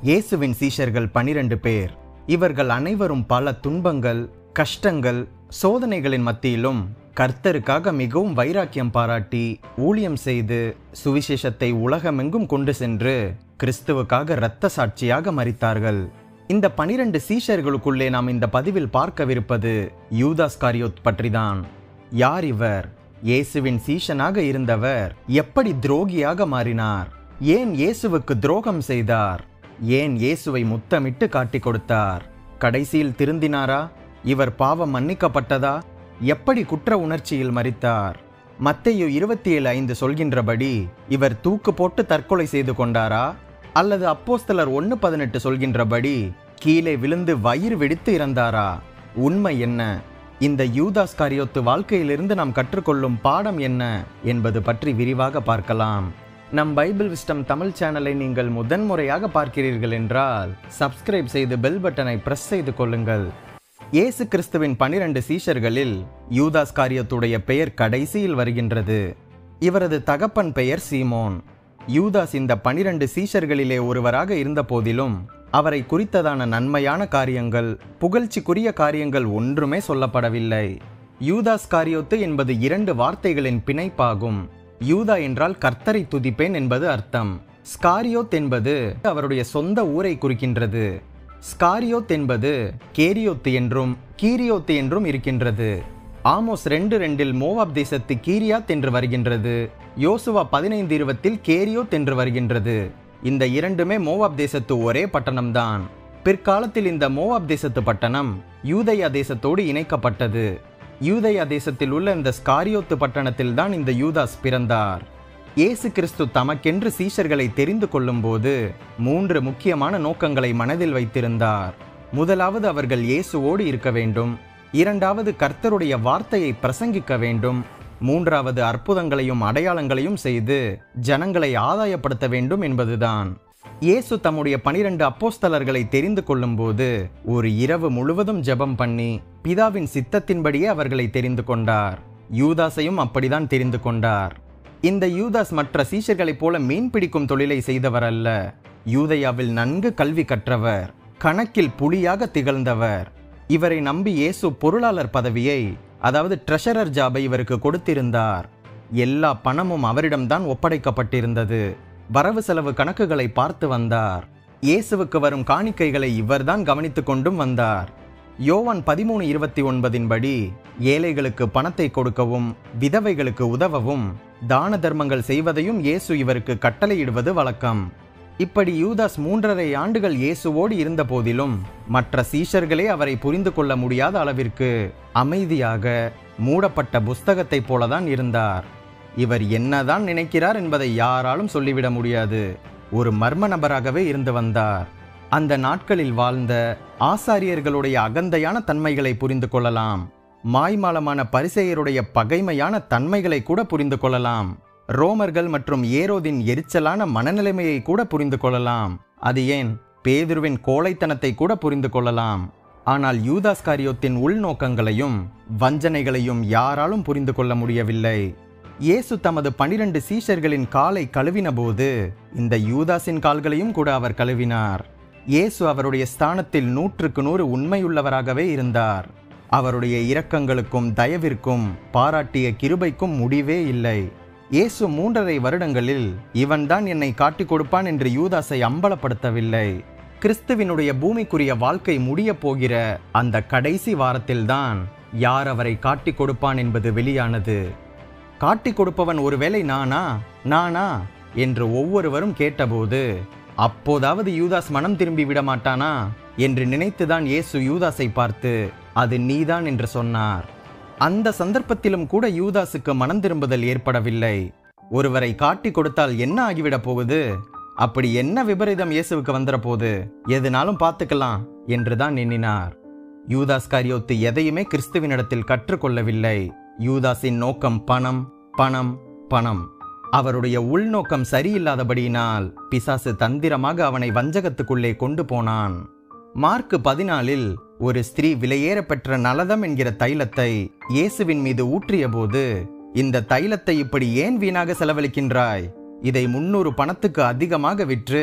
இயேசுவின் சீஷர்கள் பனிரெண்டு பேர் இவர்கள் அனைவரும் பல துன்பங்கள் கஷ்டங்கள் சோதனைகளின் மத்தியிலும் கர்த்தருக்காக மிகவும் வைராக்கியம் பாராட்டி ஊழியம் செய்து சுவிசேஷத்தை உலகமெங்கும் கொண்டு சென்று கிறிஸ்துவுக்காக இரத்த சாட்சியாக மரித்தார்கள் இந்த பனிரெண்டு சீஷர்களுக்குள்ளே நாம் இந்த பதிவில் பார்க்கவிருப்பது யூதாஸ் காரியோத் பற்றிதான் யார் இவர் இயேசுவின் சீஷனாக இருந்தவர் எப்படி துரோகியாக மாறினார் ஏன் இயேசுவுக்கு துரோகம் செய்தார் ஏன் இயேசுவை முத்தமிட்டு காட்டிக் கொடுத்தார் கடைசியில் திருந்தினாரா இவர் பாவம் மன்னிக்கப்பட்டதா எப்படி குற்ற உணர்ச்சியில் மரித்தார் மத்தேயு இருபத்தி ஏழு ஐந்து சொல்கின்றபடி இவர் தூக்கு போட்டு தற்கொலை செய்து கொண்டாரா அல்லது அப்போஸ்தலர் ஒன்று பதினெட்டு சொல்கின்றபடி கீழே விழுந்து வயிறு வெடித்து இறந்தாரா உண்மை என்ன இந்த யூதாஸ் காரியோத்து வாழ்க்கையிலிருந்து நாம் கற்றுக்கொள்ளும் பாடம் என்ன என்பது பற்றி விரிவாக பார்க்கலாம் நம் பைபிள் விஸ்டம் தமிழ் சேனலை நீங்கள் முதன்முறையாக பார்க்கிறீர்கள் என்றால் சப்ஸ்கிரைப் செய்து பெல் பட்டனை பிரஸ் செய்து கொள்ளுங்கள் இயேசு கிறிஸ்துவின் பனிரெண்டு சீஷர்களில் யூதாஸ் காரியத்துடைய பெயர் கடைசியில் வருகின்றது இவரது தகப்பன் பெயர் சீமோன் யூதாஸ் இந்த பனிரெண்டு சீஷர்களிலே ஒருவராக இருந்த போதிலும் அவரை குறித்ததான நன்மையான காரியங்கள் புகழ்ச்சிக்குரிய காரியங்கள் ஒன்றுமே சொல்லப்படவில்லை யூதாஸ் காரியோத்து என்பது இரண்டு வார்த்தைகளின் பிணைப்பாகும் யூதா என்றால் கர்த்தரை துதிப்பேன் என்பது அர்த்தம் ஸ்காரியோத் என்பது அவருடைய சொந்த ஊரை குறிக்கின்றது ஸ்காரியோத் என்பது கேரியோத்து என்றும் கீரியோத்து என்றும் இருக்கின்றது ஆமோஸ் ரெண்டு ரெண்டில் மோவாப் தேசத்து கீரியாத் என்று வருகின்றது யோசுவா பதினைந்து இருபத்தில் கேரியோத் என்று வருகின்றது இந்த இரண்டுமே மோவாப் தேசத்து ஒரே பட்டணம்தான் பிற்காலத்தில் இந்த மோவாப் தேசத்து பட்டணம் யூதயா தேசத்தோடு இணைக்கப்பட்டது யூதயா தேசத்தில் உள்ள இந்த ஸ்காரியோத்து பட்டணத்தில் தான் இந்த யூதாஸ் பிறந்தார் இயேசு கிறிஸ்து தமக்கென்று சீஷர்களை தெரிந்து கொள்ளும்போது மூன்று முக்கியமான நோக்கங்களை மனதில் வைத்திருந்தார் முதலாவது அவர்கள் இயேசுவோடு இருக்க வேண்டும் இரண்டாவது கர்த்தருடைய வார்த்தையை பிரசங்கிக்க வேண்டும் மூன்றாவது அற்புதங்களையும் அடையாளங்களையும் செய்து ஜனங்களை ஆதாயப்படுத்த வேண்டும் என்பதுதான் இயேசு தம்முடைய பனிரெண்டு அப்போஸ்தலர்களை தெரிந்து கொள்ளும்போது ஒரு இரவு முழுவதும் ஜெபம் பண்ணி பிதாவின் சித்தத்தின்படியே அவர்களை தெரிந்து கொண்டார் யூதாஸையும் அப்படிதான் தெரிந்து கொண்டார் இந்த யூதாஸ் மற்ற சீஷர்களைப் போல மீன் பிடிக்கும் தொழிலை செய்தவர் அல்ல யூதயாவில் நன்கு கல்வி கற்றவர் கணக்கில் புலியாக திகழ்ந்தவர் இவரை நம்பி இயேசு பொருளாளர் பதவியை அதாவது ட்ரெஷரர் ஜாபை இவருக்கு கொடுத்திருந்தார் எல்லா பணமும் அவரிடம்தான் ஒப்படைக்கப்பட்டிருந்தது வரவு செலவு கணக்குகளை பார்த்து வந்தார் இயேசுவுக்கு வரும் காணிக்கைகளை இவர்தான் கவனித்துக் கொண்டும் வந்தார் யோவான் பதிமூணு இருபத்தி ஒன்பதின் படி ஏழைகளுக்கு பணத்தை கொடுக்கவும் விதவைகளுக்கு உதவவும் தான தர்மங்கள் செய்வதையும் இயேசு இவருக்கு கட்டளையிடுவது வழக்கம் இப்படி யூதாஸ் மூன்றரை ஆண்டுகள் இயேசுவோடு இருந்த போதிலும் மற்ற சீஷர்களே அவரை புரிந்து கொள்ள முடியாத அளவிற்கு அமைதியாக மூடப்பட்ட புஸ்தகத்தைப் போலதான் இருந்தார் இவர் என்னதான் நினைக்கிறார் என்பதை யாராலும் சொல்லிவிட முடியாது ஒரு மர்ம நபராகவே இருந்து வந்தார் அந்த நாட்களில் வாழ்ந்த ஆசாரியர்களுடைய அகந்தையான தன்மைகளை புரிந்து கொள்ளலாம் மாய்மாலமான பரிசெயருடைய பகைமையான தன்மைகளை கூட புரிந்து கொள்ளலாம் ரோமர்கள் மற்றும் ஏரோதின் எரிச்சலான மனநிலைமையை கூட புரிந்து கொள்ளலாம் அது ஏன் பேதுருவின் கோழைத்தனத்தை கூட புரிந்து கொள்ளலாம் ஆனால் யூதாஸ் காரியோத்தின் உள்நோக்கங்களையும் வஞ்சனைகளையும் யாராலும் புரிந்து கொள்ள முடியவில்லை இயேசு தமது பனிரெண்டு சீஷர்களின் காலை கழுவின போது இந்த யூதாஸின் கால்களையும் கூட அவர் கழுவினார் இயேசு அவருடைய ஸ்தானத்தில் நூற்றுக்கு நூறு உண்மையுள்ளவராகவே இருந்தார் அவருடைய இரக்கங்களுக்கும் தயவிற்கும் பாராட்டிய கிருபைக்கும் முடிவே இல்லை இயேசு மூன்றரை வருடங்களில் இவன்தான் என்னை காட்டிக் கொடுப்பான் என்று யூதாஸை அம்பலப்படுத்தவில்லை கிறிஸ்துவினுடைய பூமிக்குரிய வாழ்க்கை முடியப் போகிற அந்த கடைசி வாரத்தில்தான் யார் அவரை காட்டிக் கொடுப்பான் என்பது வெளியானது காட்டிக் கொடுப்பவன் ஒருவேளை நானா நானா என்று ஒவ்வொருவரும் கேட்டபோது அப்போதாவது யூதாஸ் மனம் திரும்பி விட மாட்டானா என்று நினைத்துதான் இயேசு யூதாஸை பார்த்து அது நீதான் என்று சொன்னார் அந்த சந்தர்ப்பத்திலும் கூட யூதாஸுக்கு மனம் திரும்புதல் ஏற்படவில்லை ஒருவரை காட்டிக் கொடுத்தால் என்ன ஆகிவிடப் போகுது அப்படி என்ன விபரீதம் இயேசுவுக்கு வந்துற போது எதுனாலும் பார்த்துக்கலாம் என்றுதான் எண்ணினார் யூதாஸ் காரியோத்து எதையுமே கிறிஸ்துவினிடத்தில் கற்றுக்கொள்ளவில்லை யூதாஸின் நோக்கம் பணம் பணம் பணம் அவருடைய உள்நோக்கம் சரியில்லாதபடியினால் பிசாசு தந்திரமாக அவனை வஞ்சகத்துக்குள்ளே கொண்டு போனான் மார்க்கு பதினாலில் ஒரு ஸ்திரீ விலையேற பெற்ற நலதம் என்கிற தைலத்தை இயேசுவின் மீது ஊற்றிய போது இந்த தைலத்தை இப்படி ஏன் வீணாக செலவழிக்கின்றாய் இதை முன்னூறு பணத்துக்கு அதிகமாக விற்று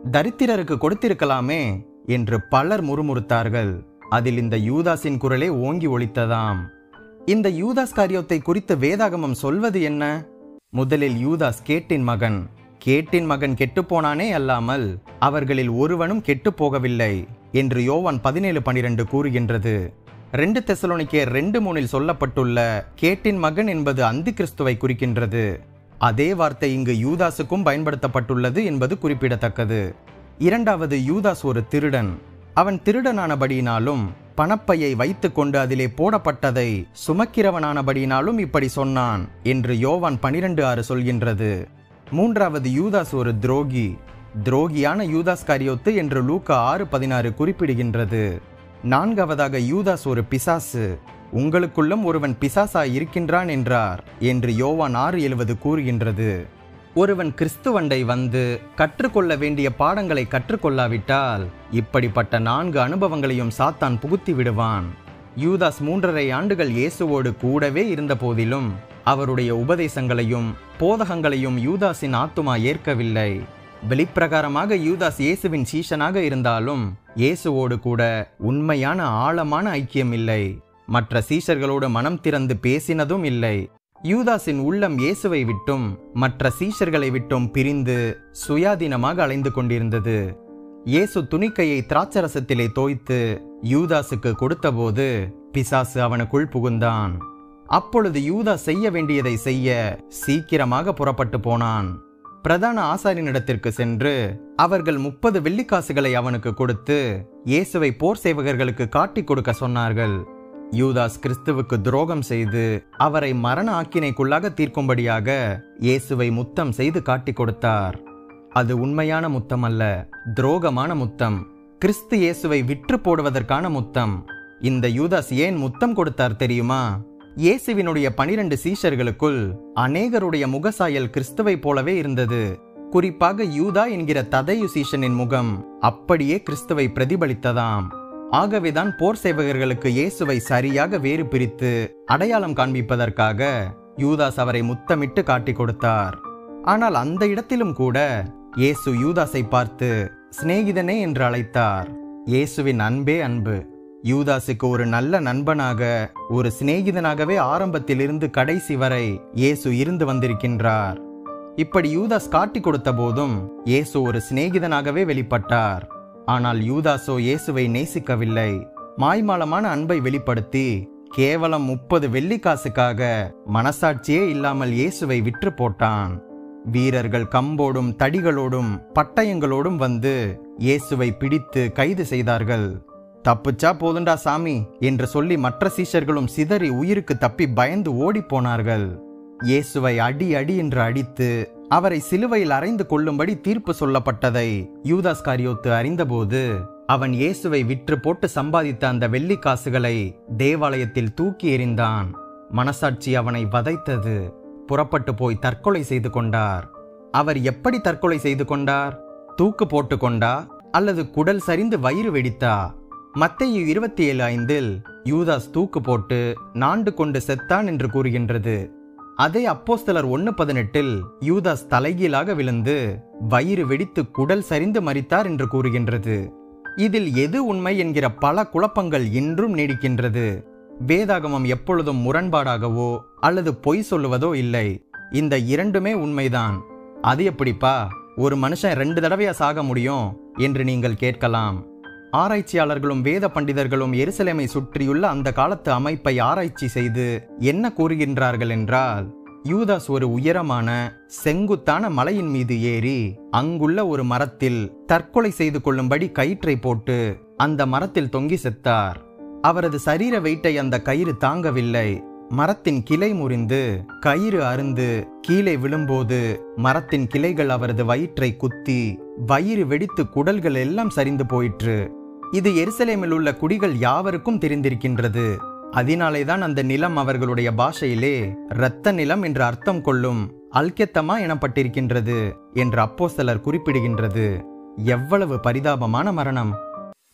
தரித்திரருக்கு கொடுத்திருக்கலாமே என்று பலர் முறுமுறுத்தார்கள் அதில் இந்த யூதாஸின் குரலே ஓங்கி ஒலித்ததாம் இந்த யூதாஸ் காரியத்தை குறித்து வேதாகமம் சொல்வது என்ன முதலில் யூதாஸ் கேட்டின் மகன் கேட்டின் மகன் கெட்டுப்போனானே அல்லாமல் அவர்களில் ஒருவனும் கெட்டுப் போகவில்லை என்று யோவான் பதினேழு பனிரெண்டு கூறுகின்றது ரெண்டு தெசலோனிக்கே ரெண்டு மூணில் சொல்லப்பட்டுள்ள கேட்டின் மகன் என்பது அந்தி கிறிஸ்துவை குறிக்கின்றது அதே வார்த்தை இங்கு யூதாஸுக்கும் பயன்படுத்தப்பட்டுள்ளது என்பது குறிப்பிடத்தக்கது இரண்டாவது யூதாஸ் ஒரு திருடன் அவன் திருடனானபடியினாலும் பணப்பையை வைத்துக்கொண்டு அதிலே போடப்பட்டதை சுமக்கிறவனானபடியினாலும் இப்படி சொன்னான் என்று யோவான் பனிரெண்டு ஆறு சொல்கின்றது மூன்றாவது யூதாஸ் ஒரு துரோகி துரோகியான யூதாஸ் காரியோத்து என்று லூக்கா ஆறு பதினாறு குறிப்பிடுகின்றது நான்காவதாக யூதாஸ் ஒரு பிசாசு உங்களுக்குள்ளும் ஒருவன் பிசாசாய் இருக்கின்றான் என்றார் என்று யோவான் ஆறு எழுவது கூறுகின்றது ஒருவன் கிறிஸ்துவண்டை வந்து கற்றுக்கொள்ள வேண்டிய பாடங்களை கற்றுக்கொள்ளாவிட்டால் இப்படிப்பட்ட நான்கு அனுபவங்களையும் சாத்தான் புகுத்தி விடுவான் யூதாஸ் மூன்றரை ஆண்டுகள் இயேசுவோடு கூடவே இருந்த போதிலும் அவருடைய உபதேசங்களையும் போதகங்களையும் யூதாஸின் ஆத்துமா ஏற்கவில்லை வெளிப்பிரகாரமாக யூதாஸ் இயேசுவின் சீஷனாக இருந்தாலும் இயேசுவோடு கூட உண்மையான ஆழமான ஐக்கியம் இல்லை மற்ற சீஷர்களோடு மனம் திறந்து பேசினதும் இல்லை யூதாஸின் உள்ளம் இயேசுவை விட்டும் மற்ற சீஷர்களை விட்டும் பிரிந்து சுயாதீனமாக அலைந்து கொண்டிருந்தது இயேசு துணிக்கையை திராட்சரசத்திலே தோய்த்து யூதாசுக்கு கொடுத்தபோது பிசாசு அவனுக்குள் புகுந்தான் அப்பொழுது யூதா செய்ய வேண்டியதை செய்ய சீக்கிரமாக புறப்பட்டு போனான் பிரதான ஆசாரியனிடத்திற்கு சென்று அவர்கள் முப்பது வெள்ளிக்காசுகளை அவனுக்கு கொடுத்து இயேசுவை போர் சேவகர்களுக்கு காட்டிக் கொடுக்க சொன்னார்கள் யூதாஸ் கிறிஸ்துவுக்கு துரோகம் செய்து அவரை மரண ஆக்கினைக்குள்ளாக தீர்க்கும்படியாக இயேசுவை முத்தம் செய்து காட்டிக் கொடுத்தார் அது உண்மையான முத்தம் அல்ல துரோகமான முத்தம் கிறிஸ்து இயேசுவை விற்று போடுவதற்கான முத்தம் இந்த யூதாஸ் ஏன் முத்தம் கொடுத்தார் தெரியுமா இயேசுவினுடைய பனிரெண்டு சீஷர்களுக்குள் அநேகருடைய முகசாயல் கிறிஸ்துவை போலவே இருந்தது குறிப்பாக யூதா என்கிற ததையு சீஷனின் முகம் அப்படியே கிறிஸ்துவை பிரதிபலித்ததாம் ஆகவேதான் போர் சேவகர்களுக்கு இயேசுவை சரியாக வேறு பிரித்து அடையாளம் காண்பிப்பதற்காக யூதாஸ் அவரை முத்தமிட்டு காட்டிக் கொடுத்தார் ஆனால் அந்த இடத்திலும் கூட இயேசு யூதாஸை பார்த்து சிநேகிதனே என்று அழைத்தார் இயேசுவின் அன்பே அன்பு யூதாஸுக்கு ஒரு நல்ல நண்பனாக ஒரு சிநேகிதனாகவே ஆரம்பத்திலிருந்து கடைசி வரை இயேசு இருந்து வந்திருக்கின்றார் இப்படி யூதாஸ் காட்டி கொடுத்த போதும் இயேசு ஒரு சிநேகிதனாகவே வெளிப்பட்டார் ஆனால் யூதாசோ இயேசுவை நேசிக்கவில்லை மாய்மாலமான அன்பை வெளிப்படுத்தி கேவலம் முப்பது வெள்ளிக்காசுக்காக மனசாட்சியே இல்லாமல் இயேசுவை விற்று போட்டான் வீரர்கள் கம்போடும் தடிகளோடும் பட்டயங்களோடும் வந்து இயேசுவை பிடித்து கைது செய்தார்கள் தப்புச்சா போதுண்டா சாமி என்று சொல்லி மற்ற சீஷர்களும் சிதறி உயிருக்கு தப்பி பயந்து ஓடிப் போனார்கள் இயேசுவை அடி அடி என்று அடித்து அவரை சிலுவையில் அறைந்து கொள்ளும்படி தீர்ப்பு சொல்லப்பட்டதை யூதாஸ் காரியோத்து அறிந்தபோது அவன் இயேசுவை விற்று போட்டு சம்பாதித்த அந்த வெள்ளி காசுகளை தேவாலயத்தில் தூக்கி எறிந்தான் மனசாட்சி அவனை வதைத்தது புறப்பட்டு போய் தற்கொலை செய்து கொண்டார் அவர் எப்படி தற்கொலை செய்து கொண்டார் தூக்கு போட்டு கொண்டா அல்லது குடல் சரிந்து வயிறு வெடித்தா மத்தேயு இருபத்தி ஏழு ஐந்தில் யூதாஸ் தூக்கு போட்டு நாண்டு கொண்டு செத்தான் என்று கூறுகின்றது அதே அப்போஸ்தலர் ஒன்னு பதினெட்டில் யூதாஸ் தலைகீழாக விழுந்து வயிறு வெடித்து குடல் சரிந்து மரித்தார் என்று கூறுகின்றது இதில் எது உண்மை என்கிற பல குழப்பங்கள் இன்றும் நீடிக்கின்றது வேதாகமம் எப்பொழுதும் முரண்பாடாகவோ அல்லது பொய் சொல்லுவதோ இல்லை இந்த இரண்டுமே உண்மைதான் அது எப்படிப்பா ஒரு மனுஷன் ரெண்டு தடவையா சாக முடியும் என்று நீங்கள் கேட்கலாம் ஆராய்ச்சியாளர்களும் வேத பண்டிதர்களும் எருசலேமை சுற்றியுள்ள அந்த காலத்து அமைப்பை ஆராய்ச்சி செய்து என்ன கூறுகின்றார்கள் என்றால் யூதாஸ் ஒரு உயரமான செங்குத்தான மலையின் மீது ஏறி அங்குள்ள ஒரு மரத்தில் தற்கொலை செய்து கொள்ளும்படி கயிற்றை போட்டு அந்த மரத்தில் தொங்கி செத்தார் அவரது சரீர வெயிட்டை அந்த கயிறு தாங்கவில்லை மரத்தின் கிளை முறிந்து கயிறு அருந்து கீழே விழும்போது மரத்தின் கிளைகள் அவரது வயிற்றை குத்தி வயிறு வெடித்து குடல்கள் எல்லாம் சரிந்து போயிற்று இது எருசலேமில் உள்ள குடிகள் யாவருக்கும் தெரிந்திருக்கின்றது அதனாலேதான் அந்த நிலம் அவர்களுடைய பாஷையிலே இரத்த நிலம் என்று அர்த்தம் கொள்ளும் அல்கெத்தமா எனப்பட்டிருக்கின்றது என்று அப்போஸ்தலர் குறிப்பிடுகின்றது எவ்வளவு பரிதாபமான மரணம்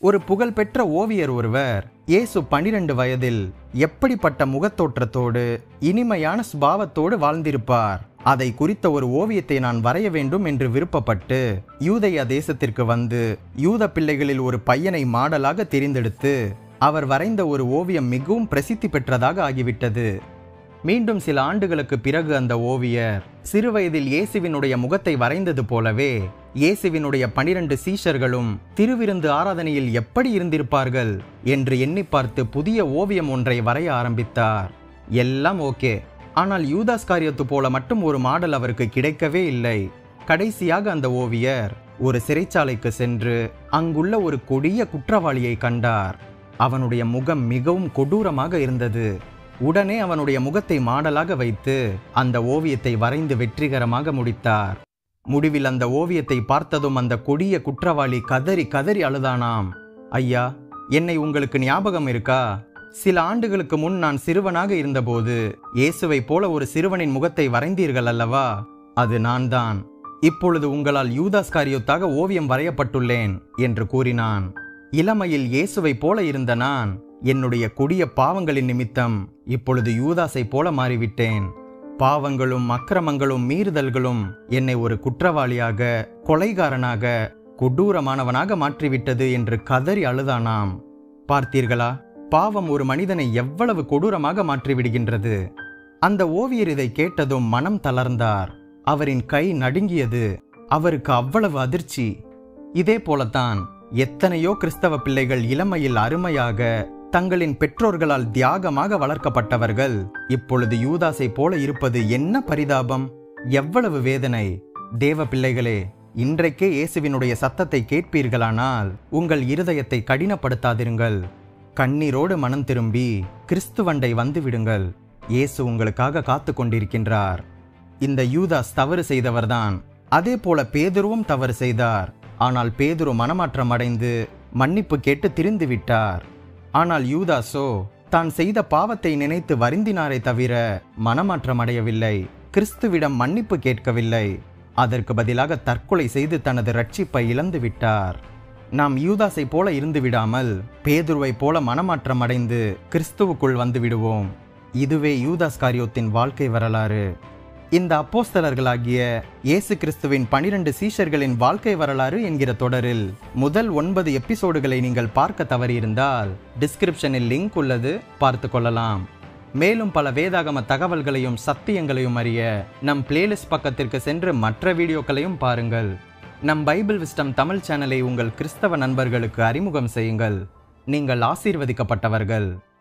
ஒரு புகழ்பெற்ற ஓவியர் ஒருவர் இயேசு பனிரெண்டு வயதில் எப்படிப்பட்ட முகத்தோற்றத்தோடு இனிமையான சுபாவத்தோடு வாழ்ந்திருப்பார் அதை குறித்த ஒரு ஓவியத்தை நான் வரைய வேண்டும் என்று விருப்பப்பட்டு யூதயா தேசத்திற்கு வந்து யூத பிள்ளைகளில் ஒரு பையனை மாடலாக தெரிந்தெடுத்து அவர் வரைந்த ஒரு ஓவியம் மிகவும் பிரசித்தி பெற்றதாக ஆகிவிட்டது மீண்டும் சில ஆண்டுகளுக்கு பிறகு அந்த ஓவியர் சிறுவயதில் இயேசுவினுடைய முகத்தை வரைந்தது போலவே இயேசுவினுடைய பனிரெண்டு சீஷர்களும் திருவிருந்து ஆராதனையில் எப்படி இருந்திருப்பார்கள் என்று எண்ணி பார்த்து புதிய ஓவியம் ஒன்றை வரைய ஆரம்பித்தார் எல்லாம் ஓகே ஆனால் யூதாஸ் காரியத்து போல மட்டும் ஒரு மாடல் அவருக்கு கிடைக்கவே இல்லை கடைசியாக அந்த ஓவியர் ஒரு சிறைச்சாலைக்கு சென்று அங்குள்ள ஒரு கொடிய குற்றவாளியை கண்டார் அவனுடைய முகம் மிகவும் கொடூரமாக இருந்தது உடனே அவனுடைய முகத்தை மாடலாக வைத்து அந்த ஓவியத்தை வரைந்து வெற்றிகரமாக முடித்தார் முடிவில் அந்த ஓவியத்தை பார்த்ததும் அந்த கொடிய குற்றவாளி கதறி கதறி அழுதானாம் ஐயா என்னை உங்களுக்கு ஞாபகம் இருக்கா சில ஆண்டுகளுக்கு முன் நான் சிறுவனாக இருந்தபோது இயேசுவை போல ஒரு சிறுவனின் முகத்தை வரைந்தீர்கள் அல்லவா அது நான் தான் இப்பொழுது உங்களால் யூதாஸ் காரியத்தாக ஓவியம் வரையப்பட்டுள்ளேன் என்று கூறினான் இளமையில் இயேசுவை போல இருந்த நான் என்னுடைய கொடிய பாவங்களின் நிமித்தம் இப்பொழுது யூதாஸை போல மாறிவிட்டேன் பாவங்களும் அக்கிரமங்களும் மீறுதல்களும் என்னை ஒரு குற்றவாளியாக கொலைகாரனாக கொடூரமானவனாக மாற்றிவிட்டது என்று கதறி அழுதானாம் பார்த்தீர்களா பாவம் ஒரு மனிதனை எவ்வளவு கொடூரமாக மாற்றிவிடுகின்றது அந்த ஓவியர் இதை கேட்டதும் மனம் தளர்ந்தார் அவரின் கை நடுங்கியது அவருக்கு அவ்வளவு அதிர்ச்சி இதே போலத்தான் எத்தனையோ கிறிஸ்தவ பிள்ளைகள் இளமையில் அருமையாக தங்களின் பெற்றோர்களால் தியாகமாக வளர்க்கப்பட்டவர்கள் இப்பொழுது யூதாசை போல இருப்பது என்ன பரிதாபம் எவ்வளவு வேதனை தேவ பிள்ளைகளே இன்றைக்கே இயேசுவினுடைய சத்தத்தை கேட்பீர்களானால் உங்கள் இருதயத்தை கடினப்படுத்தாதிருங்கள் கண்ணீரோடு மனம் திரும்பி கிறிஸ்துவண்டை வந்து விடுங்கள் இயேசு உங்களுக்காக காத்து கொண்டிருக்கின்றார் இந்த யூதாஸ் தவறு செய்தவர்தான் அதே போல பேதுருவும் தவறு செய்தார் ஆனால் பேதுரு மனமாற்றம் அடைந்து மன்னிப்பு கேட்டு திரிந்து விட்டார் ஆனால் யூதாஸோ தான் செய்த பாவத்தை நினைத்து வருந்தினாரே தவிர மனமாற்றம் அடையவில்லை கிறிஸ்துவிடம் மன்னிப்பு கேட்கவில்லை அதற்கு பதிலாக தற்கொலை செய்து தனது ரட்சிப்பை இழந்து விட்டார் நாம் யூதாஸை போல இருந்து விடாமல் பேதுருவை போல மனமாற்றம் அடைந்து கிறிஸ்துவுக்குள் வந்து விடுவோம் இதுவே யூதாஸ் காரியோத்தின் வாழ்க்கை வரலாறு இந்த அப்போஸ்தலர்களாகிய இயேசு கிறிஸ்துவின் பனிரெண்டு சீஷர்களின் வாழ்க்கை வரலாறு என்கிற தொடரில் முதல் ஒன்பது எபிசோடுகளை நீங்கள் பார்க்க தவறியிருந்தால் டிஸ்கிரிப்ஷனில் லிங்க் உள்ளது பார்த்து கொள்ளலாம் மேலும் பல வேதாகம தகவல்களையும் சத்தியங்களையும் அறிய நம் பிளேலிஸ்ட் பக்கத்திற்கு சென்று மற்ற வீடியோக்களையும் பாருங்கள் நம் பைபிள் விஸ்டம் தமிழ் சேனலை உங்கள் கிறிஸ்தவ நண்பர்களுக்கு அறிமுகம் செய்யுங்கள் நீங்கள் ஆசீர்வதிக்கப்பட்டவர்கள்